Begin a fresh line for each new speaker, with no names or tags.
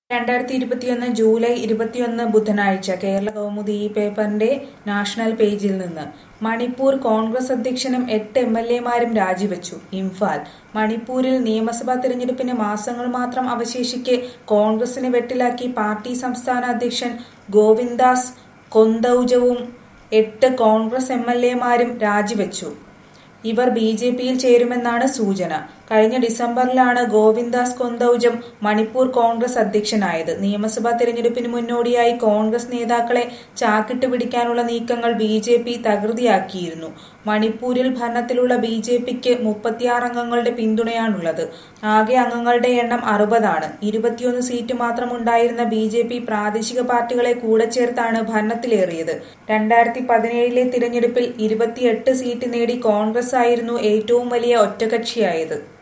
രണ്ടായിരത്തി ഇരുപത്തിയൊന്ന് ജൂലൈ ഇരുപത്തിയൊന്ന് ബുധനാഴ്ച കേരള കൗമുദി ഈ പേപ്പറിന്റെ നാഷണൽ പേജിൽ നിന്ന് മണിപ്പൂർ കോൺഗ്രസ് അധ്യക്ഷനും എട്ട് എം എൽ എമാരും രാജിവെച്ചു ഇംഫാൽ മണിപ്പൂരിൽ നിയമസഭാ തിരഞ്ഞെടുപ്പിന് മാസങ്ങൾ മാത്രം അവശേഷിക്കെ കോൺഗ്രസിനെ വെട്ടിലാക്കി പാർട്ടി സംസ്ഥാന അധ്യക്ഷൻ ഗോവിന്ദാസ് കൊന്ദൌജവും എട്ട് കോൺഗ്രസ് എം എൽ എമാരും രാജിവെച്ചു ഇവർ ബി ജെ പിയിൽ ചേരുമെന്നാണ് സൂചന കഴിഞ്ഞ ഡിസംബറിലാണ് ഗോവിന്ദാസ് കൊന്ദൌജം മണിപ്പൂർ കോൺഗ്രസ് അധ്യക്ഷനായത് നിയമസഭാ തെരഞ്ഞെടുപ്പിന് മുന്നോടിയായി കോൺഗ്രസ് നേതാക്കളെ ചാക്കിട്ട് പിടിക്കാനുള്ള നീക്കങ്ങൾ ബി ജെ പി തകൃതിയാക്കിയിരുന്നു മണിപ്പൂരിൽ ഭരണത്തിലുള്ള ബി ജെ പിക്ക് മുപ്പത്തിയാറ് അംഗങ്ങളുടെ പിന്തുണയാണുള്ളത് ആകെ അംഗങ്ങളുടെ എണ്ണം അറുപതാണ് ഇരുപത്തിയൊന്ന് സീറ്റ് മാത്രമുണ്ടായിരുന്ന ബി ജെ പി പ്രാദേശിക പാർട്ടികളെ കൂടെ ചേർത്താണ് ഭരണത്തിലേറിയത് രണ്ടായിരത്തി പതിനേഴിലെ തിരഞ്ഞെടുപ്പിൽ ഇരുപത്തിയെട്ട് സീറ്റ് നേടി കോൺഗ്രസ് ആയിരുന്നു ഏറ്റവും വലിയ ഒറ്റകക്ഷിയായത്